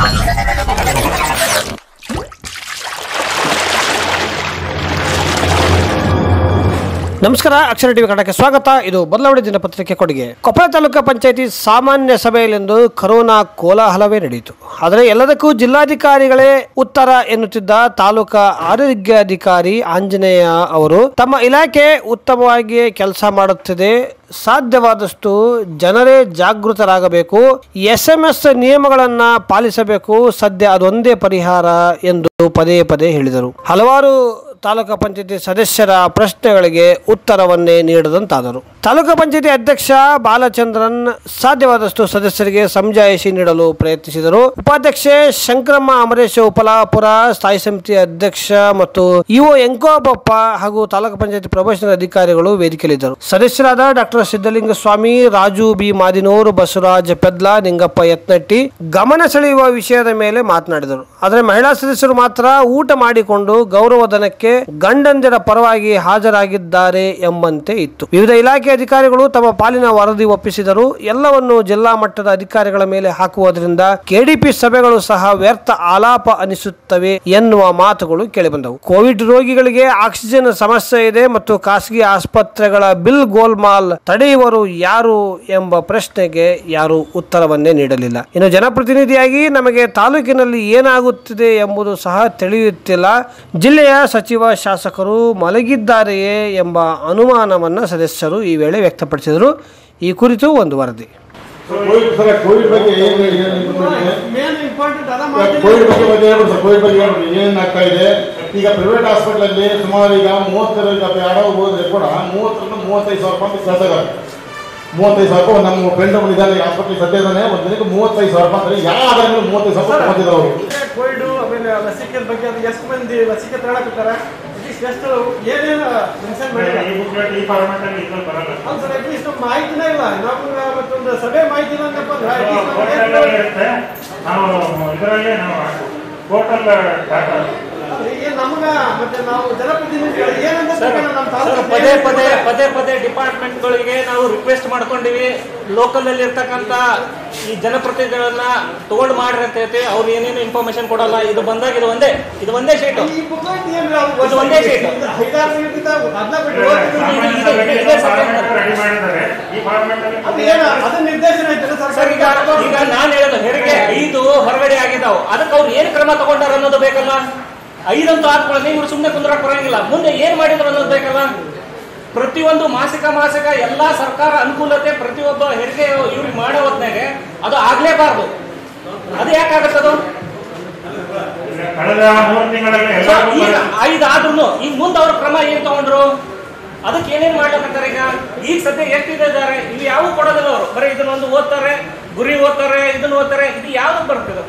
ನಮಸ್ಕಾರ ಅಕ್ಷರ ಟಿವಿ ಕನ್ನಡಕ್ಕೆ ಸ್ವಾಗತ ಇದು ಬದಲಾವಣೆ ದಿನಪತ್ರಿಕೆ ಕೊಡುಗೆ ಕೊಪ್ಪಳ ತಾಲೂಕು ಪಂಚಾಯಿತಿ ಸಾಮಾನ್ಯ ಸಭೆಯಲ್ಲಿಂದು ಕರೋನಾ ಕೋಲಾಹಲವೇ ನಡೆಯಿತು ಆದರೆ ಎಲ್ಲದಕ್ಕೂ ಜಿಲ್ಲಾಧಿಕಾರಿಗಳೇ ಉತ್ತರ ಎನ್ನುತ್ತಿದ್ದ ತಾಲೂಕಾ ಆರೋಗ್ಯಾಧಿಕಾರಿ ಆಂಜನೇಯ ಅವರು ತಮ್ಮ ಇಲಾಖೆ ಉತ್ತಮವಾಗಿ ಕೆಲಸ ಮಾಡುತ್ತಿದೆ ಸಾಧ್ಯವಾದಷ್ಟು ಜನರೇ ಜಾಗೃತರಾಗಬೇಕು ಎಸ್ ಎಂ ಎಸ್ ನಿಯಮಗಳನ್ನ ಪಾಲಿಸಬೇಕು ಸದ್ಯ ಅದೊಂದೇ ಪರಿಹಾರ ಎಂದು ಪದೇ ಪದೇ ಹೇಳಿದರು ಹಲವಾರು ತಾಲೂಕು ಪಂಚಾಯತಿ ಸದಸ್ಯರ ಪ್ರಶ್ನೆಗಳಿಗೆ ಉತ್ತರವನ್ನೇ ನೀಡದಂತಾದರು ತಾಲೂಕು ಪಂಚಾಯತಿ ಅಧ್ಯಕ್ಷ ಬಾಲಚಂದ್ರನ್ ಸಾಧ್ಯವಾದಷ್ಟು ಸದಸ್ಯರಿಗೆ ಸಮಜಾಯಿಷಿ ನೀಡಲು ಪ್ರಯತ್ನಿಸಿದರು ಉಪಾಧ್ಯಕ್ಷೆ ಶಂಕರಮ್ಮ ಅಮರೇಶ್ ಉಪಲಾಪುರ ಸ್ಥಾಯಿ ಸಮಿತಿ ಅಧ್ಯಕ್ಷ ಮತ್ತು ಇಒ ಎಂಕೋಬಪ್ಪ ಹಾಗೂ ತಾಲೂಕು ಪಂಚಾಯತಿ ಪ್ರೊಬೇಷನರ್ ಅಧಿಕಾರಿಗಳು ವೇದಿಕೆಯಲ್ಲಿದ್ದರು ಸದಸ್ಯರಾದ ಡಾಕ್ಟರ್ ಸಿದ್ದಲಿಂಗ ಸ್ವಾಮಿ ರಾಜು ಬಿ ಮಾದಿನೂರು ಬಸವರಾಜ್ ಪೆದ್ಲ ನಿಂಗಪ್ಪ ಯತ್ನಟ್ಟಿ ಗಮನ ಸೆಳೆಯುವ ವಿಷಯದ ಮೇಲೆ ಮಾತನಾಡಿದರು ಆದರೆ ಮಹಿಳಾ ಸದಸ್ಯರು ಮಾತ್ರ ಊಟ ಮಾಡಿಕೊಂಡು ಗೌರವಧನಕ್ಕೆ ಗಂಡಂದಿರ ಪರವಾಗಿ ಹಾಜರಾಗಿದ್ದಾರೆ ಎಂಬಂತೆ ಇತ್ತು ವಿವಿಧ ಇಲಾಖೆ ಅಧಿಕಾರಿಗಳು ತಮ್ಮ ಪಾಲಿನ ವರದಿ ಒಪ್ಪಿಸಿದರು ಎಲ್ಲವನ್ನು ಜಿಲ್ಲಾ ಮಟ್ಟದ ಅಧಿಕಾರಿಗಳ ಮೇಲೆ ಹಾಕುವುದರಿಂದ ಕೆಡಿಪಿ ಸಭೆಗಳು ಸಹ ವ್ಯರ್ಥ ಆಲಾಪ ಅನಿಸುತ್ತವೆ ಎನ್ನುವ ಮಾತುಗಳು ಕೇಳಿಬಂದವು ಕೋವಿಡ್ ರೋಗಿಗಳಿಗೆ ಆಕ್ಸಿಜನ್ ಸಮಸ್ಯೆ ಇದೆ ಮತ್ತು ಖಾಸಗಿ ಆಸ್ಪತ್ರೆಗಳ ಬಿಲ್ ಗೋಲ್ಮಾಲ್ ತಡೆಯುವರು ಯಾರು ಎಂಬ ಪ್ರಶ್ನೆಗೆ ಯಾರು ಉತ್ತರವನ್ನೇ ನೀಡಲಿಲ್ಲ ಇನ್ನು ಜನಪ್ರತಿನಿಧಿಯಾಗಿ ನಮಗೆ ತಾಲೂಕಿನಲ್ಲಿ ಏನಾಗುತ್ತಿದೆ ಎಂಬುದು ಸಹ ತಿಳಿಯುತ್ತಿಲ್ಲ ಜಿಲ್ಲೆಯ ಸಚಿವ ಶಾಸಕರು ಮಲಗಿದ್ದಾರೆಯೇ ಎಂಬ ಅನುಮಾನವನ್ನು ಸದಸ್ಯರು ಈ ವೇಳೆ ವ್ಯಕ್ತಪಡಿಸಿದರು ಈ ಕುರಿತು ಒಂದು ವರದಿ ಕೋವಿಡ್ ಸರ್ ಕೋವಿಡ್ ಬಗ್ಗೆ ಏನು ಏನು information ಇದೆ? ಮೇನ್ ಇಂಪಾರ್ಟೆಂಟ್ ಅದ ಕೋವಿಡ್ ಬಗ್ಗೆ ಬಗ್ಗೆ ಹೇಳ್ಬಿಡಿ ಸರ್ ಕೋವಿಡ್ ಬಗ್ಗೆ ಹೇಳ್ಬಿಡಿ ಏನೇನು ಆಗ್ತಾ ಇದೆ ಈಗ ಪ್ರೈವೇಟ್ ಹಾಸ್ಪಿಟಲ್ ಅಲ್ಲಿ ಸುಮಾರು ಈಗ ಮೂವತ್ತರ ಈಗ ಯಾರೋ ಹೋದ್ರೆ ಕೂಡ ಮೂವತ್ತರಿಂದ ಮೂವತ್ತೈದು ಸಾವಿರ ರೂಪಾಯಿ ಕೆಲಸ ಇದ್ದಾರೆ ಮೂವತ್ತೈದು ಸಾವಿರ ರೂಪಾಯಿ ನಮ್ಮ ಫ್ರೆಂಡ್ ಒಬ್ಬ ಇದ್ದಾರೆ ಹಾಸ್ಪಿಟಲ್ ಸದ್ಯ ಇದ್ದಾನೆ ಒಂದು ದಿನಕ್ಕೆ ಮೂವತ್ತೈದು ಸಾವಿರ ರೂಪಾಯಿ ಅಂದ್ರೆ ಯಾವ ಆಧಾರ ಮೇಲೆ ಮೂವತ್ತೈದು ಸಾವಿರ ರೂಪಾಯಿ ತಗೊಂಡಿದ್ದಾರೆ ಅವರು ಕೋವಿಡ್ ಆಮೇಲೆ ಲಸಿಕೆ ಬಗ್ಗೆ ಅದು ಎಷ್ಟು ಮಂದಿ ಲಸಿಕೆ ತಗೊಳಕತ್ತಾರ ಅಟ್ಲೀಸ್ಟ್ ಎಷ್ಟು ಏನೇನು ಮೆನ್ಷನ್ ಮಾಡಿಲ್ಲ ಈ ಬುಕ್ಲೆಟ್ ಈ ಫಾರ್ಮೆಟ್ ಅಲ್ಲಿ ಇದ್ರಲ್ಲಿ ಬರಲ್ಲ ಹೌದು ಸರ್ ಅಟ್ಲೀಸ್ಟ್ ಮಾಹಿತಿನೇ ಇಲ್ಲ ನಮ್ಗೆ ಮತ್ತೊಂದು ಸಭೆ ಮಾಹಿತಿ ಇಲ್ಲ ಅಂದಪ್ಪ ಅಂದ್ರೆ at least ನಮ್ಗೆ ಪೋರ್ಟಲ್ ಏನು- ಇರುತ್ತೆ ನಾವು ಇದರಲ್ಲಿ ನಾವು ಪೋರ್ಟಲ್ ಡಾಟಾ ಈಗ ನಮ್ಗ ಮತ್ತೆ ನಾವು ಜನಪ್ರತಿನಿಧಿಗಳು ಏನಂತ ಸರ್ ನಮ್ಮ ಸರ್, ತಾಲೂಕು ಪದೇ ಪದೇ ಪದೇ ಪದೇ ಡಿಪಾರ್ಟ್ಮೆಂಟ್ಗಳಿಗೆ ನಾವು ರಿಕ್ವೆಸ್ಟ್ ಮಾಡ್ಕೊಂಡಿವಿ ಲೋಕಲ್ ಅಲ್ಲಿ ಇರ್ತಕ್ಕಂತ ಈ ಜನಪ್ರತಿನಿಧಿಗಳನ್ನ ತಗೊಂಡು ಮಾಡ್ರಿ ಅಂತ ಹೇಳ್ತೀವಿ ಅವ್ರು ಏನೇನು ಇನ್ಫಾರ್ಮೇಶನ್ ಕೊಡಲ್ಲ ಇದು ಬಂದಾಗ ಇದು ಒಂದೇ ಇದು ಒಂದೇ ಶೀಟ್ ಈ ಬುಕ್ಲೆಟ್ ಏನ್ರಿ ಅವ್ರು ಇದು ಒಂದೇ sheet. ಐದಾರು minute ಇಂದ ಅದನ್ನ ಬಿಟ್ಟು ಓದ್ತಿದ್ರು. ಸಾಮಾನ್ಯ ಇದು- ಸಭೆಗೆ ಇದು- ಇದು ಫಾರ್ಮೆಟ್ ರೆಡಿ ಮಾಡಿದ್ದಾರೆ ಈ ಫಾರ್ಮೆಟ್ ಅಲ್ಲಿ ಅದು ಏನು ಅದನ್ನ ನಿರ್ದೇಶನ ಐತೆ ಸರ್ ಈಗ ಈಗ ನಾನು ಹೇಳೋದು ಹೆರಿಗೆ ಐದು ಹೊರಗಡೆ ಆಗಿದ್ದಾವು ಅದಕ್ಕೆ ಅವ್ರು ಏನು ಕ್ರಮ ತಗೊಂಡಾರ ಅನ್ನೋದು ಬೇಕಲ್ಲ ಐದಂತೂ ಆದ್ಕೊಳ್ಳಿ ಇವ್ರು ಸುಮ್ಮನೆ ಕುಂದ್ರಕ್ ಬರಂಗಿಲ್ಲ ಮುಂದೆ ಏನ್ ಮಾಡಿದ್ರು ಅನ್ನೋದು ಬೇಕಲ್ಲ ಪ್ರತಿಯೊಂದು ಮಾಸಿಕ ಮಾಸಿಕ ಎಲ್ಲಾ ಸರ್ಕಾರ ಅನುಕೂಲತೆ ಪ್ರತಿಯೊಬ್ಬ ಹೆರಿಗೆ ಇವ್ರಿಗೆ ಮಾಡೋ ಹೊತ್ನಾಗೆ ಅದು ಆಗ್ಲೇಬಾರ್ದು ಅದು ಯಾಕಾಗತ್ತದು ಈಗ ಕಳೆದ ಮೂರು ತಿಂಗಳಲ್ಲಿ ಸೊ ಎಲ್ಲ ಈಗ ಐದಾದ್ರೂ ಈಗ ಮುಂದೆ ಅವ್ರ ಕ್ರಮ ಏನ್ ತಗೊಂಡ್ರು ಅದಕ್ಕೆ ಏನೇನ್ ಮಾಡ್ಲಕತ್ತಾರೆ ಈಗ ಈಗ ಸದ್ಯ ಎಷ್ಟಿದೆ ಇದಾರೆ ಇವು ಯಾವ ಕೊಡೋದಿಲ್ಲ ಅವರು ಬರೀ ಇದನ್ನೊಂದು ಓದ್ತಾರೆ ಗುರಿ ಓದ್ತಾರೆ ಇದನ್ನ ಓದ್ತಾರೆ ಇದು ಯಾವ್ದು ಬರ್ತದೆ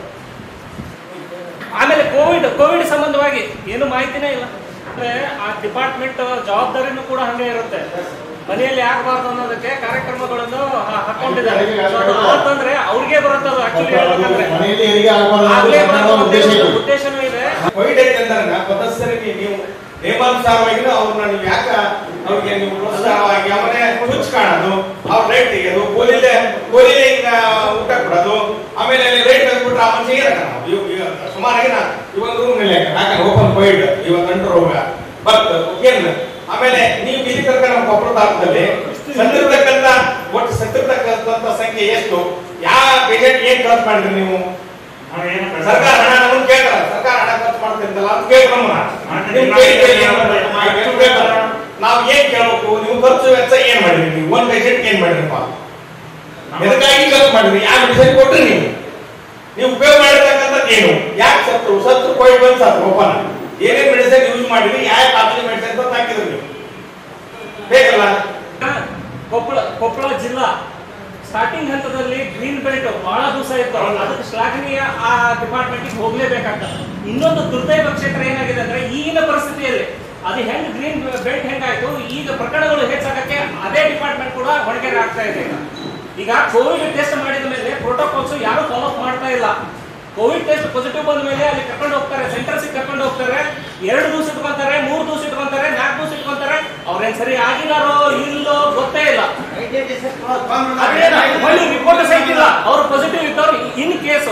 ಆಮೇಲೆ ಕೋವಿಡ್ ಕೋವಿಡ್ ಸಂಬಂಧವಾಗಿ ಏನು ಮಾಹಿತಿನೇ ಇಲ್ಲ ಅಂದ್ರೆ ಆ ಡಿಪಾರ್ಟ್ಮೆಂಟ್ ಜವಾಬ್ದಾರಿನೂ ಕೂಡ ಹಂಗೆ ಇರುತ್ತೆ ಮನೆಯಲ್ಲಿ ಆಗಬಾರ್ದು ಅನ್ನೋದಕ್ಕೆ ಕಾರ್ಯಕ್ರಮಗಳನ್ನು ಹಾ- ಹಾಕೊಂಡಿದ್ದಾರೆ So ಅದು ಆತಂದ್ರೆ ಅವ್ರಿಗೆ ಬರುತ್ತೆ ಅದು ಆಕ್ಚುಲಿ ಹೇಳ್ಬೇಕಂದ್ರೆ ಮನೆಯಲ್ಲಿ ಹೆರಿಗೆ ಆಗಬಾರ್ದು ಆಗ್ಲೇಬಾರ್ದು ಅನ್ನೋ ಅಂತ ಉದ್ದೇಶ ಹೇಳೋ ಇದೆ ಉದ್ದೇಶನೂ ಇದೆ ಕೋವಿಡ್ ಐತೆ ಅಂದಾಗ ಸದಸ್ಯರಿಗೆ ನೀವು ನಿಯಮಾನುಸಾರವಾಗಿ ಅವ್ರನ್ನ ನೀವು ಯಾಕ ಅವ್ರಿಗೆ ನೀವು ಪ್ರೋತ್ಸಾಹವಾಗಿ ಅವರೇ ಹುಚ್ಚು ಕಾಣೋದು ಅವ್ರ ರೈಟ್ ತೆಗೆಯೋದು ಕೋಲಿಲೆ ಕೋಲಿಲೆ ಈಗ ಊಟ ಕೊಡೋದು ಆಮೇಲೆ ಅಲ್ಲಿ ರೈಟ್ ತೆಗೆದ್ಬಿಟ್ರೆ ಆ ಮನುಷ್ಯ ಇರಕ ಸುಮಾರಾಗಿ ನಾ ಇವಾಗ ರೂಮ್ನಲ್ಲಿ ಯಾಕಂದ್ರೆ ಓಪನ್ ಕೋವಿಡ್ ಇವಾಗ ಗಂಟು ರೋಗ ಬಟ್ ಏನು ಆಮೇಲೆ ನೀವು ಇಲ್ಲಿ ತನಕ ನಮ್ಮ ಕೊಪ್ಪಳ ತಾಲೂಕಲ್ಲಿ ಸತ್ತಿರ್ತಕ್ಕಂಥ ಒಟ್ಟು ಸತ್ತಿರ್ತಕ್ಕಂಥ ಸಂಖ್ಯೆ ಎಷ್ಟು ಯಾವ ಪೇಷಂಟ್ ಏನ್ ಖರ್ಚು ಮಾಡಿದ್ರಿ ನೀವು ನಾವು ಏನು ಸರ್ಕಾರ ಹಣ ನಮ್ಮನ್ನ ಕೇಳ್ತಾರ ಸರ್ಕಾರ ಹಣ ಖರ್ಚು ಮಾಡ್ತಿರ್ತಲ್ಲ ಅಂತ ಕೇಳಿ ನಮ್ಮನ್ನ ನೀವು ಕೇಳಿ ಕೇಳಿ ಏನ್ ಮಾಡ್ಬೇಕು? ಆ ಏನು ಕೇಳ್ತಾರ? ನಾವು ಏನ್ ಕೇಳ್ಬೇಕು ನೀವು ಖರ್ಚು ವೆಚ್ಚ ಏನ್ ಮಾಡಿದ್ರಿ ನೀವು ಒಂದ್ ಪೇಷಂಟ್ ಏನ್ ಮಾಡಿರಪ್ಪ ಎದಕ್ಕಾಗಿ ಖರ್ಚು ಮಾಡಿದ್ರಿ ಯಾವ ಮೆಡಿಸಿನ್ ಕೊಟ್ರಿ ನೀವು ನೀವು ಉಪಯೋಗ ಮಾಡಿರ್ತಕ್ಕಂಥದ್ದು ಏನು ಯಾಕೆ ಸತ್ರು ಸತ್ರು ಕೋವಿಡ್ ಬಂದ್ ಸತ್ರು ಓಪನ್ ಏನೇನ್ ಮೆಡಿಸಿನ್ ಯೂಸ್ ಮಾಡಿದ್ರಿ ಯಾವ ಕಾಪಿಲಿ ಮೆಡಿಸಿನ್ ಅಂತ ಹಾಕಿದ್ರಿ ನೀವು ಬೇಕಲ್ಲ ಕೊಪ್ಪಳ ಕೊಪ್ಪಳ ಜಿಲ್ಲಾ ಸ್ಟಾರ್ಟಿಂಗ್ ಹಂತದಲ್ಲಿ ಗ್ರೀನ್ ಬೆಲ್ಟ್ ಬಹಳ ದಿವಸ ಇತ್ತು ಅದಕ್ಕೆ ಶ್ಲಾಘನೀಯ ಆ ಡಿಪಾರ್ಟ್ಮೆಂಟ್ ಹೋಗ್ಲೇಬೇಕಾಗ್ತದೆ ಇನ್ನೊಂದು ದುರ್ದೈವ ಕ್ಷೇತ್ರ ಏನಾಗಿದೆ ಅಂದ್ರೆ ಈಗಿನ ಪರಿಸ್ಥಿತಿಯಲ್ಲಿ ಅದು ಹೆಂಗ್ ಗ್ರೀನ್ ಬೆಲ್ಟ್ ಹೆಂಗಾಯ್ತು ಈಗ ಪ್ರಕರಣಗಳು ಹೆಚ್ಚಾಗಕ್ಕೆ ಅದೇ ಡಿಪಾರ್ಟ್ಮೆಂಟ್ ಕೂಡ ಹೊಣೆಗಾರ ಆಗ್ತಾ ಇದೆ ಈಗ ಈಗ ಕೋವಿಡ್ ಟೆಸ್ಟ್ ಮಾಡಿದ ಮೇಲೆ ಪ್ರೋಟೋಕಾಲ್ಸ್ ಯಾರು ಫಾಲೋ ಅಪ್ ಮಾಡ್ತಾ ಇಲ್ಲ ಕೋವಿಡ್ ಟೆಸ್ಟ್ ಪಾಸಿಟಿವ್ ಬಂದ ಮೇಲೆ ಅಲ್ಲಿ ಕರ್ಕೊಂಡು ಹೋಗ್ತಾರೆ ಸೆಂಟರ್ಸ್ ಕರ್ಕೊಂಡು ಹೋಗ್ತಾರೆ ಎರಡು ದಿವಸ ಇಟ್ಕೊಂತಾರೆ ಮೂರು ದಿವಸ ಇಟ್ಕೊಂತಾರೆ ನಾಲ್ಕು ದಿವಸ ಇಟ್ಕೊಂತಾರೆ ಅವ್ರೇನ್ ಸರಿ ಆಗಿದಾರೋ ಇಲ್ಲೋ ಗೊತ್ತೇ ಇಲ್ಲ ಅದೇನ, ಹೊಳ್ಳಿ ರಿಪೋರ್ಟ್ ಸಹಿತ ಇಲ್ಲ ಅವ್ರು ಪಾಸಿಟಿವ್ ಇದ್ದವ್ರು ಇನ್ ಕೇಸ್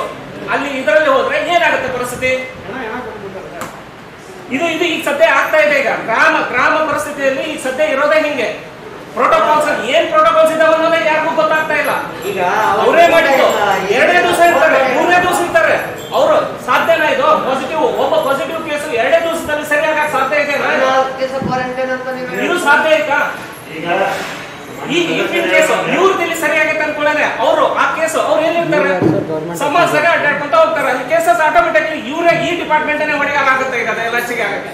ಅಲ್ಲಿ ಇದರಲ್ಲಿ ಹೋದ್ರೆ ಏನಾಗುತ್ತೆ ಪರಿಸ್ಥಿತಿ ಹೆಣ ಹೆಣ ಕೊಟ್ಬಿಡ್ತಾರೆ ಇದು ಇದು ಈಗ ಸದ್ಯ ಆಗ್ತಾ ಇದೆ ಈಗ ಗ್ರಾಮ ಗ್ರಾಮ ಪರಿಸ್ಥಿತಿಯಲ್ಲಿ ಈಗ ಸದ್ಯ ಇರೋದೇ ಹಿಂಗೆ ಪ್ರೋಟೋಕಾಲ್ಸ್ ಏನ್ ಪ್ರೋಟೋಕಾಲ್ಸ್ ಇದಾವೆ ಅನ್ನೋದೇ ಯಾರಿಗೂ ಗೊತ್ತಾಗ್ತಾ ಇಲ್ಲ ಈಗ ಅವರೇ ಮಾಡಿದ್ದು ಎರಡೇ ದಿವಸ ಇರ್ತಾರೆ ಮೂರನೇ ದಿವಸ ಇರ್ತಾರೆ ಅವರು ಸಾಧ್ಯನಾ ಇದು ಪಾಸಿಟಿವ್ ಒಬ್ಬ ಪಾಸಿಟಿವ್ ಕೇಸ್ ಎರಡೇ ದಿವಸದಲ್ಲಿ ಸರಿಯಾಗಕ್ಕೆ ಸಾಧ್ಯ ಇದೆ ಕ್ವಾರಂಟೈನ್ ಅಂತ ನೀವು ಇದು ಸಾಧ್ಯ ಆಯ್ತಾ ಈಗ ಈ ಇನ್ ಕೇಸ್ ಇವ್ರದಲ್ಲಿ ಸರಿಯಾಗೈತೆ ಅನ್ಕೊಳ್ಳೋಣ ಅವರು ಆ ಕೇಸ್ ಅವ್ರು ಎಲ್ಲಿರ್ತಾರೆ ಸಮಾಜ ಸರಿ ಅಡ್ಡಾಡ್ಕೊಂತ ಹೋಗ್ತಾರೆ ಅಲ್ಲಿ ಕೇಸಸ್ ಆಟೋಮೆಟಿಕ್ಲಿ ಇವರೇ ಈ ಡಿಪಾರ್ಟ್ಮೆಂಟ್ ಹೊಡೆಯಾಗುತ್ತೆ ಈಗ ಅದೆಲ್ಲ ಸಿಗಾಗಕ್ಕೆ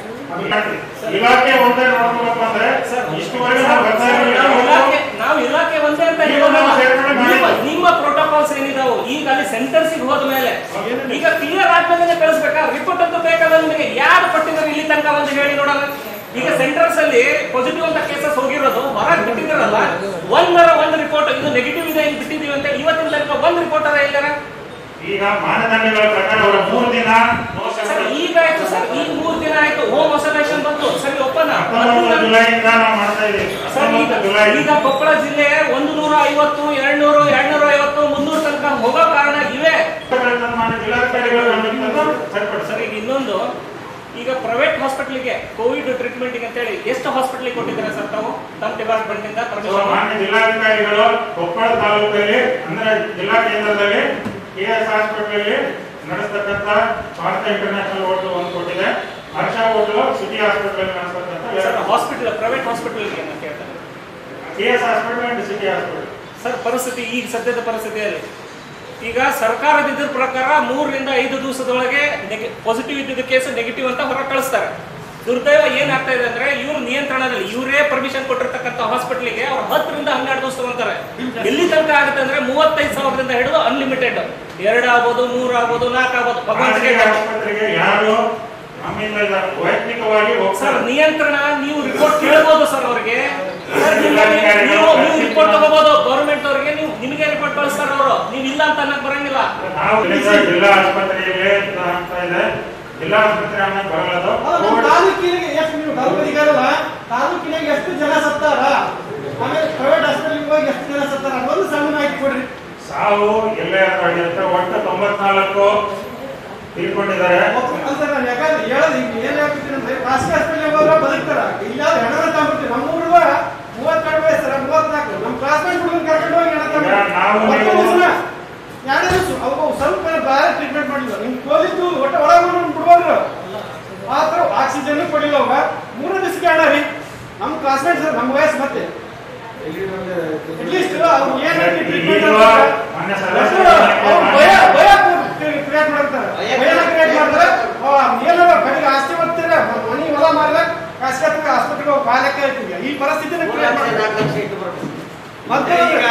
ಇಲಾಖೆ ಒಂದೇ ನೋಡ್ಕೋಬೇಕು ಅಂದ್ರೆ ಇಷ್ಟುವರೆಗೆ ನಾವು ಬರ್ತಾ ನಾವು ಇದ್ದೀವಿ. ಇಲಾಖೆ ನಾವು ಇಲಾಖೆ ಒಂದೇ ಅಂತ ನೀವು ಹೇಳೋದಲ್ಲ. ನಮ್ಮ ಸೇರ್ಪಡೆ ಮಾಡಿ. ನಿಮ್ಮ- ನಿಮ್ಮ ಪ್ರೋಟೋಕಾಲ್ಸ್ ಏನಿದಾವು ಈಗ ಅಲ್ಲಿ ಸೆಂಟೆನ್ಸ್ ಹೋದ ಮೇಲೆ ಈಗ ಕ್ಲಿಯರ್ ಆದ್ಮೇಲೆ ಕಳಿಸ್ಬೇಕಾ ರಿಪೋರ್ಟ್ ಅಂತ ಬೇಕಲ್ಲ ನಿಮಗೆ ಯಾರು ಕೊಟ್ಟಿದ್ದಾರೆ ಇಲ್ಲಿ ತನಕ ಒಂದು ಹೇಳಿ ನೋಡೋಣ ಈಗ ಸೆಂಟರ್ಸ್ ಅಲ್ಲಿ ಪಾಸಿಟಿವ್ ಅಂತ ಕೇಸಸ್ ಹೋಗಿರೋದು ಹೊರಗೆ ಬಿಟ್ಟಿದ್ದಾರಲ್ಲ ಒಂದರ ಒಂದು ರಿಪೋರ್ಟ್ ಇದು ನೆಗೆಟಿವ್ ಇದೆ ಇಲ್ಲಿ ಬಿಟ್ಟಿದೀವಿ ಅಂತ ಇವತ್ತಿನ ತನಕ ಒಂದು ರಿಪೋರ್ಟ್ ಅದ ಇಲ್ಲಾರ ಈಗ ಮಾನದಂಡಗಳ ಪ್ರಕಾರ ಅವರ ಮೂರು ದಿನ ನೋ ಸರ್ ಸೆಂಟರ್ ಈಗ ಆಯ್ತು ಸರ್ ಈಗ ಮೂರ್ ದಿನ ಆಯ್ತು ಹೋಮ್ ಐಸೋಲೇಷನ್ ಬಂತು ಸರಿ ಒಪ್ಪಂದ ಹತ್ತೊಂಬತ್ತು ಜುಲೈಯಿಂದ ನಾವು ಮಾಡ್ತಾ ಇದ್ದೀವಿ ಸರ್ ಈಗ ಹತ್ತೊಂಬತ್ತು ಜುಲೈ ಈಗ ಕೊಪ್ಪಳ ಜಿಲ್ಲೆ ಒಂದು ನೂರ ಐವತ್ತು ಎರಡ್ ನೂರು ಎರಡ್ ನೂರ ಐವತ್ತು ಮುನ್ನೂರು ತನಕ ಹೋಗೋ ಕಾರಣ ಇವೆ ಮಾಡಿ ಜಿಲ್ಲಾಧಿಕಾರಿಗಳು ಗಮನಕ್ಕೆ ತಂದು ಸರಿಪಡಿಸಿ ಸರ್ ಈಗ ಇನ್ನೊಂದು ಈಗ ಪ್ರೈವೇಟ್ ಹಾಸ್ಪಿಟಲ್ಗೆ ಕೋವಿಡ್ ಟ್ರೀಟ್ಮೆಂಟ್ ಅಂತೇಳಿ ಎಷ್ಟು ಹಾಸ್ಪಿಟಲ್ ಕೊಟ್ಟಿದ್ದಾರೆ ಸರ್ ತಾವು ತಮ್ಮ ಡಿಪಾರ್ಟ್ಮೆಂಟ್ ಇಂದ ಸೊ permission? ಮಾನ್ಯ ಜಿಲ್ಲಾಧಿಕಾರಿಗಳು ಕೊಪ್ಪಳ ತಾಲೂಕಲ್ಲಿ ಅಂದ್ರೆ ಜಿಲ್ಲಾ ಕೇಂದ್ರದಲ್ಲಿ ಕೆ ಎಸ್ ಹಾಸ್ಪಿಟಲ್ ನಡೆಸ್ತಕ್ಕಂತ ಭಾರತ ಇಂಟರ್ನ್ಯಾಷನಲ್ ಹೋಟೆಲ್ ಒಂದು ಕೊಟ್ಟಿದೆ Harsha hotel city hospital sir ನಡೆಸ್ತಕ್ಕಂಥ ಹಾಸ್ಪಿಟಲ್ ಪ್ರೈವೇಟ್ ಹಾಸ್ಪಿಟಲ್ಗೆ ಅಂತ ಕೇಳ್ತಾರೆ K S hospital and city hospital sir ಪರಿಸ್ಥಿತಿ ಈಗ ಸದ್ಯದ ಪರಿಸ್ಥಿತಿಯಲ್ಲಿ ಈಗ ಸರ್ಕಾರದ ಇದ್ರ ಪ್ರಕಾರ ಮೂರರಿಂದ ಐದು ದಿವಸದೊಳಗೆ ಪಾಸಿಟಿವ್ ಇದ್ದಿದ್ದ ಕೇಸ್ ನೆಗೆಟಿವ್ ಅಂತ ಹೊರ ಕಳಿಸ್ತಾರೆ ದುರ್ದೈವ ಏನಾಗ್ತಾ ಇದೆ ಅಂದ್ರೆ ಇವ್ರ ನಿಯಂತ್ರಣದಲ್ಲಿ ಇವರೇ ಪರ್ಮಿಷನ್ ಕೊಟ್ಟಿರ್ತಕ್ಕಂಥ ಹಾಸ್ಪಿಟಲ್ಗೆ ಅವ್ರು ಹತ್ತರಿಂದ ಹನ್ನೆರಡು ದಿವಸ ತಗೊಂತಾರೆ ಎಲ್ಲಿ ತನಕ ಆಗುತ್ತೆ ಅಂದ್ರೆ ಮೂವತ್ತೈದು ಸಾವಿರದಿಂದ ಹಿಡಿದು ಅನ್ಲಿಮಿಟೆಡ್ ಎರಡು ಆಗ್ಬೋದು ಮೂರು ಆಗ್ಬೋದು ನಾಲ್ಕು ಆಗ್ಬೋದು ಭಗವಂತನಿಗೆ ಖಾಸಗಿ ಗೊತ್ತು. ಆಸ್ಪತ್ರೆಗೆ ಯಾರು ನಮ್ಮಿಂದ ಇದನ್ನು ವೈಯಕ್ತಿಕವಾಗಿ ಸರ್ ಹೋಗ್ತಾರೆ ನಿಯಂತ್ರಣ ನೀವು ರಿಪೋರ್ಟ್ ಕೇಳ್ಬೋದು ಸರ್ ಅವ್ರಿಗೆ ಸರ್, ನಿಮ್ಗೆ- ನೀವು ನೀವು ರಿಪೋರ್ಟ್ ತಗೋಬಹುದು ಗೌರ್ಮೆಂಟ್ ಅವ್ರಿಗೆ ನೀವು ನಿಮಗೆ ರಿಪೋರ್ಟ್ ಕಳಿಸ್ತಾರ ಅವರು ನೀವು ಇಲ್ಲ ಅಂತ ಅನ್ನಕ್ ಬರಂಗಿಲ್ಲ ನಾವು ಇಲ್ಲಿಂದ ಜಿಲ್ಲಾ ಆಸ್ಪತ್ರೆಗೆ ಇದು ಆಗ್ತಾ ಇದೆ ಜಿಲ್ಲಾ ಆಸ್ಪತ್ರೆ ಅನ್ನಕ್ ಬರಲ್ಲದು ಅಲ್ಲ, ನಮ್ಮ ತಾಲೂಕಿಗೆ ಎಷ್ಟು ನೀವು ತಾಲೂಕಿಗಾರಲ್ಲ ತಾಲೂಕಿನಾಗ ಎಷ್ಟು ಜನ ಸತ್ತಾರ ಆಮೇಲೆ ಪ್ರೈವೇಟ್ ಹಾಸ್ಪಿಟಲ್ ಹೋಗಿ ಎಷ್ಟು ಜನ ಸತ್ತಾರ ಒಂದು ಸಣ್ಣ ಮಾಹಿತಿ ಕೊಡ್ರಿ ಸಾವು ಎಲ್ಲೇ ಆಗಿರುತ್ತೆ ಒಟ್ಟು ತೊಂಬತ್ನಾಲ್ಕು ತೀರ್ಕೊಂಡಿದ್ದಾರೆ ಅಂತ ನಾನು ಯಾಕಂದ್ರೆ ಹೇಳೋದು ಈಗ ಏನ್ ಹೇಳ್ತಿದ್ದೀನಿ ಅಂದ್ರೆ ಖಾಸಗಿ ಹಾಸ್ಪಿಟಲ್ ಹೋದ್ರೆ ಬದುಕ್ತಾರ ಇಲ್ಲ ಹೆಣ ತಗೊಂಡ್ಬಿಡ್ತೀವಿ ನಮ್ಮ ಹುಡುಗ ಮೂವತ್ತೆರಡು ವಯಸ್ಸರ ಮೂವತ್ನಾಲ್ಕು ನಮ್ಮ ಕ್ಲಾಸ್ಮೇಟ್ ಹುಡುಗನ್ ಕರ್ಕೊಂಡು ಹೋಗಿ ಹೆಣ ಈಗ ನಾವು ತಗೊಂಡು ನೀವು- ಎರಡೇ ದಿವಸ ಅವು ಸ್ವಲ್ಪ ಬೇರೆ ಟ್ರೀಟ್ಮೆಂಟ್ ಮಾಡಿಲ್ಲ ನಿಮ್ ಕೋಲಿದ್ದು ಒಟ್ಟು ಒಳಗೆ ಬಿಡ್ಬೋದ್ರು ಆ ಥರ ಆಕ್ಸಿಜನ್ ಕೊಡಿಲ್ಲ ಅವಾಗ ಮೂರನೇ ದಿವಸಕ್ಕೆ ಅಣ್ಣ ರೀ ನಮ್ಮ ಕ್ಲಾಸ್ಮೇಟ್ ಸರ್ ನಮ್ಮ ವಯಸ್ಸು ಮತ್ತೆ ಅಟ್ಲೀಸ್ಟ್ ಅವ್ರು ಏನ್ ಟ್ರೀಟ್ಮೆಂಟ್ ಈಗ ಮೊನ್ನೆ ಸದಸ್ಯರು ಭಯ ಭಯ ಕ್ರಿಯೇಟ್ ಮಾಡ್ತಾರೆ ಭಯನ ಕ್ರಿಯೇಟ್ ಮಾಡ್ತಾರೆ ಏನಾರ ಕಡೆಗೆ ಆಸ್ತಿ ಬರ್ತೀರ ಮನಿ ಹೊಲ ಮಾರ್ರೆ ಖಾಸಗಿ ಆಸ್ಪತ್ರೆಗೆ ಹೋಗಿ ಕಾಲಕ್ಕೆ ಆಯ್ತು ಈ ಪರಿಸ್ಥಿತಿನ ಕ್ರಿಯೇಟ್ ಮಾಡ್ತಾರೆ ನಾಲ್ಕು ಲಕ್ಷ ಇಟ್ಟು ಬರ್ಬೇಕು ಮತ್ತೆ ಈಗ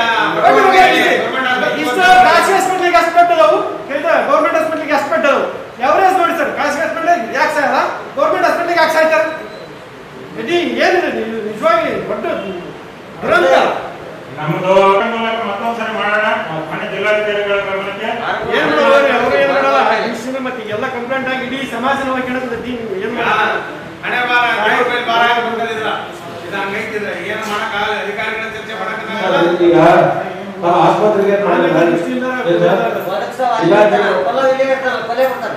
ಇಷ್ಟ ಖಾಸಗಿ ಹಾಸ್ಪಿಟ್ಲಿಗೆ ಹಾಸ್ಪಿಟಲ್ ಅವು ಗೌರ್ಮೆಂಟ್ ಹಾಸ್ಪಿಟ್ಲಿಗೆ ಹಾಸ್ಪಿಟಲ್ ಅವು ಎವರೇಜ್ ನೋಡಿ ಸರ್ ಖಾಸಗಿ ಹಾಸ್ಪಿಟಲ್ ಯಾಕೆ ಸಾಯಲ್ಲ ಗೌರ್ಮೆಂಟ್ ಹಾಸ್ಪಿಟ್ಲಿಗೆ ಯಾಕೆ ಸಾಯ್ತಾರೆ ಇಡೀ ಏನಿದೆ ಇದು ನಿಜವಾಗಿ ದೊಡ್ಡ ದುರಂತ ನಮ್ದು ಮೂಲಕ ಮತ್ತೊಂದ್ಸರಿ ಮಾಡೋಣ ಮನೆ ಜಿಲ್ಲಾಧಿಕಾರಿಗಳ ಗಮನಕ್ಕೆ ಏನ್ ಮಾಡೋರು ಅವ್ರು ಏನ್ ಮಾಡಲ್ಲ ಹೆಂಗಸಿನ ಮತ್ತೆ ಎಲ್ಲ ಕಂಪ್ಲೇಂಟ್ ಆಗಿ ಇಡೀ ಸಮಾಜನ ಕೇಳತದೆ ಏನ್ ಮಾಡಲ್ಲ ಹಣೆ ಬಾರ ದೇವ್ರ ಮೇಲೆ ಭಾರ ಹಾಕಿ ಬಂದಿದ್ರ ಇದು ಹಂಗೈತಿದ್ರೆ ಏನು ಮಾಡಕ್ಕಾಗಲ್ಲ ಅಧಿಕಾರಿಗಳ ಚರ್ಚೆ ಮಾಡಕ್ಕಾಗಲ್ಲ ಈಗ ನಾವು ಆಸ್ಪತ್ರೆಗೆ ಪಲ್ಲವ್ ಇಲ್ಲೇ ಇರ್ತಾರಲ್ಲ ಪಲ್ಯ ಕೊಡ್ತಾರೆ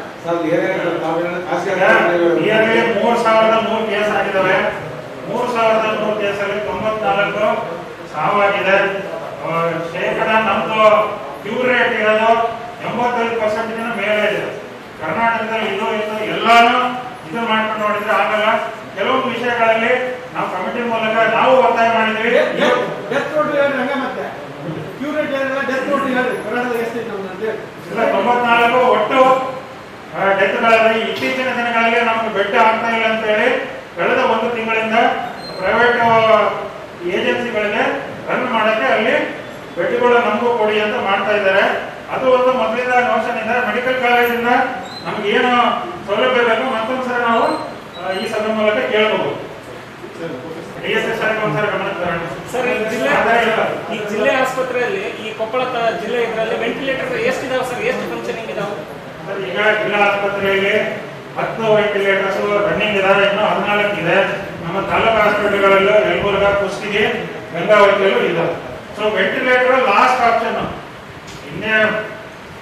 ಈಗಾಗಲೇ ಮೂರ್ ಸಾವಿರದ ನೂರು ಕೇಸ್ ಆಗಿದ್ದಾವೆ ಮೂರ್ ಸಾವಿರದ ನೂರು ಕೇಸಲ್ಲಿ ತೊಂಬತ್ನಾಲ್ಕು ಸಾವಾಗಿದೆ ಆ, ಶೇಕಡ ನಮ್ದು ಕ್ಯೂರ್ ರೇಟ್ ಇರೋದು ಎಂಬತ್ತೈದು ಪರ್ಸೆಂಟ್ಗಿನ ಮೇಲೆ ಇದೆ ಕರ್ನಾಟಕದಲ್ಲಿ ಇದು ಇದು ಎಲ್ಲಾನು ಇದು ಮಾಡ್ಕೊಂಡು ನೋಡಿದ್ರೆ ಆಗಲ್ಲ ಕೆಲವೊಂದು ವಿಷಯಗಳಲ್ಲಿ ನಾವು ಕಮಿಟಿ ಮೂಲಕ ನಾವು ಒತ್ತಾಯ ಮಾಡಿದ್ವಿ ಇವತ್ತು ಡೆತ್ ನೋಟ್ ಹೇಳ್ರಿ ಹಂಗ ಮತ್ತೆ ಕ್ಯೂ ರೇಟ್ ಹೇಳಿಲ್ಲ ಡೆತ್ ನೋಟ್ ಹೇಳ್ರಿ ಕರ್ನಾಟಕದ ಎಷ್ಟೈತೆ ನಮ್ದು ಅಂತ ಹೇಳಿ ಇಲ್ಲ ತೊಂಬತ್ನಾಲ್ಕು ಒಟ್ಟು ಡೆತ್ಗಳಲ್ಲಿ ಇತ್ತೀಚಿನ ದಿನಗಳಲ್ಲಿ ನಮ್ಗೆ ಬೆಡ್ ಆಗ್ತಾ ಇಲ್ಲ ಅಂತ ಹೇಳಿ ಕಳೆದ ಒಂದು ತಿಂಗಳಿಂದ ಪ್ರೈವೇಟ್ ಏಜೆನ್ಸಿಗಳಿಗೆ ರನ್ ಮಾಡಕ್ಕೆ ಅಲ್ಲಿ ಬೆಡ್ಗಳು ನಮಗೂ ಕೊಡಿ ಅಂತ ಮಾಡ್ತಾ ಇದ್ದಾರೆ ಅದು ಒಂದು ಮೊದಲಿಂದ ನೋಷನ್ ಇದೆ ಮೆಡಿಕಲ್ ಕಾಲೇಜಿಂದ ನಮ್ಗೆ ಏನು ಸೌಲಭ್ಯ ಬೇಕು ಮತ್ತೊಂದ್ಸರಿ ನಾವು ಆ, ಈ ಸಭೆ ಮೂಲಕ ಕೇಳಬಹುದು ಡಿ ಎಸ್ ಎಸ್ ಒಂದ್ಸರಿ ಗಮನಕ್ಕೆ ತರೋಣ. ಸರ್ ಈ ಜಿಲ್ಲೆ ಆದ್ರೆ ಇಲ್ಲ. ಈ ಜಿಲ್ಲೆ ಆಸ್ಪತ್ರೆಯಲ್ಲಿ ಈ ಕೊಪ್ಪಳ ತ- ಜಿಲ್ಲೆ ಇದರಲ್ಲಿ ವೆಂಟಿಲೇಟರ್ ಎಷ್ಟಿದಾವೆ ಸರ್ ಎಷ್ಟು ಫಂಕ್ಷನಿಂಗ್ ಇದಾವೆ ಸರ್, ಈಗ ಜಿಲ್ಲಾ ಆಸ್ಪತ್ರೆಯಲ್ಲಿ ಹತ್ತು ವೆಂಟಿಲೇಟರ್ಸ್ ರನ್ನಿಂಗ್ ಇದಾವೆ ಇನ್ನು ಹದಿನಾಲ್ಕು ಇದೆ ನಮ್ಮ ತಾಲೂಕು ಹಾಸ್ಪಿಟಲ್ಗಳಲ್ಲೂ ಯಲಬುರ್ಗ ಕುಷ್ಟಗಿ ಗಂಗಾವತಿಯಲ್ಲೂ ಇದೆ ಸೊ ವೆಂಟಿಲೇಟರ್ ಲಾಸ್ಟ್ ಆಪ್ಷನ್ ಇನ್ನೇ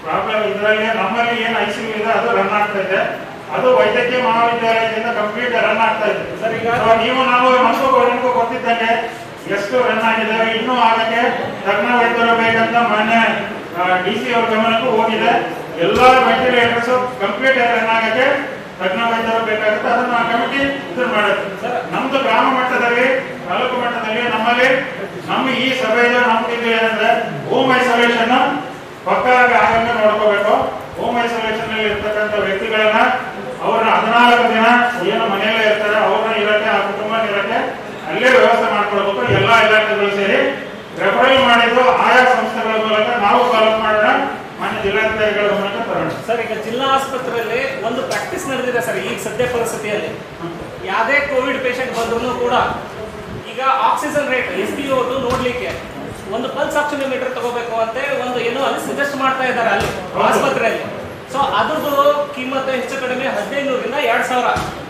ಪ್ರಾಬ್ಲಮ್ ಇದರಲ್ಲಿ ನಮ್ಮಲ್ಲಿ ಏನು ಐ ಸಿ ಇದೆ ಅದು ರನ್ ಆಗ್ತಾ ಇದೆ ಅದು ವೈದ್ಯಕೀಯ ಮಹಾವಿದ್ಯಾಲಯದಿಂದ ಕಂಪ್ಲೀಟ್ ರನ್ ಆಗ್ತಾ ಇದೆ ಸರ್, ಈಗ- So, ನೀವು ನಾವು ನಮಗೂ ನಿಮಗೂ ಗೊತ್ತಿದ್ದಂಗೆ ಎಷ್ಟು ರನ್ ಆಗಿದೆ ಇನ್ನೂ ಆಗಕ್ಕೆ ತಜ್ಞ ವೈದ್ಯರು ಬೇಕಂತ ಮಾನ್ಯ ಡಿ ಸಿ ಅವ್ರ ಗಮನಕ್ಕೂ ಹೋಗಿದೆ ಎಲ್ಲಾ ವೆಂಟಿಲೇಟರ್ಸ್ ಕಂಪ್ಲೀಟ್ ರನ್ ಆಗಕ್ಕೆ ತಜ್ಞ ವೈದ್ಯರು ಬೇಕಾಗುತ್ತೆ ಅದನ್ನ ಕಮಿಟಿ ಇದು ಮಾಡುತ್ತೆ ನಮ್ದು ಗ್ರಾಮ ಮಟ್ಟದಲ್ಲಿ ತಾಲೂಕು ಮಟ್ಟದಲ್ಲಿ ನಮ್ಮಲ್ಲಿ ನಮ್ಮ ಈ ಸಭೆಯಿಂದ ನಮ್ದು ಇದು ಏನಂದ್ರೆ ಹೋಮ್ ಐಸೋಲೇಷನ್ ಪಕ್ಕ ಆಗಂಗೆ ನೋಡ್ಕೋಬೇಕು ಹೋಮ್ ಐಸೋಲೇಷನ್ ಅಲ್ಲಿ ಇರ್ತಕ್ಕಂಥ ವ್ಯಕ್ತಿಗಳನ್ನ ಅವ್ರನ್ನ ಹದಿನಾಲ್ಕು ದಿನ ಏನು ಮನೆಯಲ್ಲೇ ಇರ್ತಾರೆ ಅವ್ರನ್ನ ಇರಕ್ಕೆ ಆ ಕುಟುಂಬ ಇರಕ್ಕೆ ಅಲ್ಲೇ ವ್ಯವಸ್ಥೆ ಮಾಡ್ಕೊಳ್ಬೇಕು ಎಲ್ಲಾ ಇಲಾಖೆಗಳು ಸೇರಿ ರೆಫರಲ್ ಮಾಡಿದ್ದು ಆಯಾ ಸಂಸ್ಥೆಗಳ ಮೂಲಕ ನಾವು ಫಾಲೋ ಮಾಡೋಣ ಮಾನ್ಯ ಜಿಲ್ಲಾಧಿಕಾರಿಗಳ ಮೂಲಕ ತರೋಣ ಸರ್ ಈಗ ಜಿಲ್ಲಾ ಆಸ್ಪತ್ರೆಯಲ್ಲಿ ಒಂದು ಪ್ರಾಕ್ಟೀಸ್ ನಡೆದಿದೆ ಸರ್ ಈಗ ಸದ್ಯ ಪರಿಸ್ಥಿತಿಯಲ್ಲಿ ಯಾವುದೇ ಕೋವಿಡ್ ಪೇಷಂಟ್ ಬಂದ್ರು ಕೂಡ ಈಗ ಆಕ್ಸಿಜನ್ ರೇಟ್ ಎಸ್ ಪಿ ಓದು ನೋಡ್ಲಿಕ್ಕೆ ಒಂದು ಪಲ್ಸ್ ಆಕ್ಸಿಮೀಟರ್ ತಗೋಬೇಕು ಅಂತ ಒಂದು ಏನೋ ಅಲ್ಲಿ ಸಜೆಸ್ಟ್ ಮಾಡ್ತಾ ಇದ್ದಾರೆ ಅಲ್ಲಿ ಆಸ್ಪತ್ರೆಯಲ್ಲಿ ಸೊ ಅದ್ರದ್ದು ಕಿಮ್ಮತ್ತು ಹೆಚ್ಚು ಕಡಿಮೆ ಹದಿನೈದುನೂರಿಂದ ಎರಡ್ ಸಾವಿರ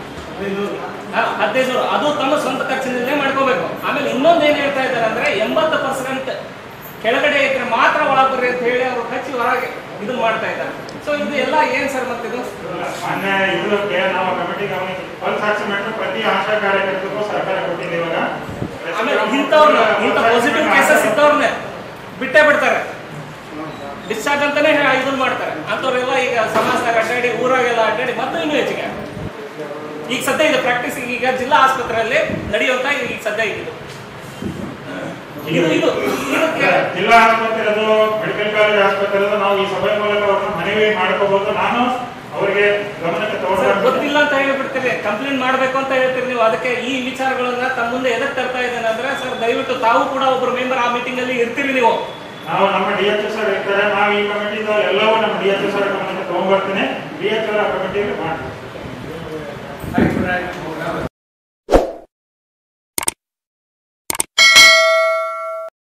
ಹಾ, ಹದಿನೈದು ಅದು ತಮ್ಮ ಸ್ವಂತ ಖರ್ಚಿನಲ್ಲೇ ಮಾಡ್ಕೋಬೇಕು ಆಮೇಲೆ ಇನ್ನೊಂದು ಏನ್ ಹೇಳ್ತಾ ಇದ್ದಾರೆ ಅಂದ್ರೆ ಎಂಬತ್ತು ಪರ್ಸೆಂಟ್ ಕೆಳಗಡೆ ಇದ್ರೆ ಮಾತ್ರ ಒಳಬರ್ರಿ ಅಂತ ಹೇಳಿ ಅವರು ಹಚ್ಚಿ ಹೊರಗೆ ಇದನ್ನ ಮಾಡ್ತಾ ಇದ್ದಾರೆ ಸೊ ಇದು ಎಲ್ಲ ಏನ್ ಸರ್ ಮತ್ತಿದು ಮಾನ್ಯ ಇದಕ್ಕೆ ನಾವು ಕಮಿಟಿ ಗಮನ ಪಲ್ಸ್ ಆಕ್ಸಿಮೀಟರ್ ಪ್ರತಿ ಆಶಾ ಕಾರ್ಯಕರ್ತರಿಗೂ ಸರ್ಕಾರ ಕೊಟ್ಟಿದೆ ಇವಾಗ ಆಮೇಲೆ ಇಂಥವ್ರನ್ನ ಇಂಥ ಪಾಸಿಟಿವ್ ಕೇಸಸ್ ಇದ್ದವ್ರನ್ನೇ ಬಿಟ್ಟೇ ಬಿಡ್ತಾರೆ ಡಿಸ್ಚಾರ್ಜ್ ಅಂತಾನೆ ಹೇ- ಇದನ್ನ ಮಾಡ್ತಾರೆ ಅಂಥವ್ರೆಲ್ಲ ಈಗ ಸಮಾಜದಾಗ ಅಡ್ಡಾಡಿ ಊರಾಗೆಲ್ಲ ಅಡ್ಡಾಡಿ ಮತ್ತೆ ಇನ್ನೂ ಹೆಚ್ಚಿಗೆ ಈಗ ಸದ್ಯ ಇದು ಪ್ರಾಕ್ಟೀಸ್ ಈಗ ಜಿಲ್ಲಾ ಆಸ್ಪತ್ರೆಯಲ್ಲಿ ನಡೆಯುವಂತ ಈಗ ಸದ್ಯ ಇದು ಇದು ಇದು ಇದಕ್ಕೆ ಜಿಲ್ಲಾ ಆಸ್ಪತ್ರೆ ಅದು ಮೆಡಿಕಲ್ ಕಾಲೇಜ್ ಆಸ್ಪತ್ರೆ ಅದು ನಾವು ಈ ಸಭೆ ಮೂಲಕ ಅವ್ರನ್ನ ಮನವಿ ಮಾಡ್ಕೋಬಹುದು ನಾನು ಅವರಿಗೆ ಗಮನಕ್ಕೆ ಸರ್, ತಗೊಂಡು ಗೊತ್ತಿಲ್ಲ ಅಂತ ಹೇಳಿಬಿಡ್ತೀರಿ ಕಂಪ್ಲೇಂಟ್ ಮಾಡ್ಬೇಕು ಅಂತ ಹೇಳ್ತೀರಿ ನೀವು ಅದಕ್ಕೆ ಈ ವಿಚಾರಗಳನ್ನ ತಮ್ಮ ಮುಂದೆ ಎದಕ್ಕೆ ತರ್ತಾ ಇದ್ದೇನೆ ಅಂದ್ರೆ ಸರ್ ದಯವಿಟ್ಟು ತಾವು ಕೂಡ ಒಬ್ರು ಮೆಂಬರ್ ಆ ಮೀಟಿಂಗ್ ಅಲ್ಲಿ ಇರ್ತೀರಿ ನೀವು ನಾವು ನಮ್ಮ ಡಿ ಎಚ್ ಸರ್ ಇರ್ತಾರೆ ನಾವು ಈ ಕಮಿಟಿ ಎಲ್ಲವೂ ನಮ್ಮ ಡಿ ಎಚ್ ಸರ್ ಗಮನಕ್ಕೆ ತಗೊಂಡ್ಬರ್ತೀನಿ ಡಿ ಎಚ್ ಆ ಕಮಿಟಿಯಲ್ಲಿ ಮಾಡ್ತೀವಿ ಆಯ್ತು, ಆಯ್ತು.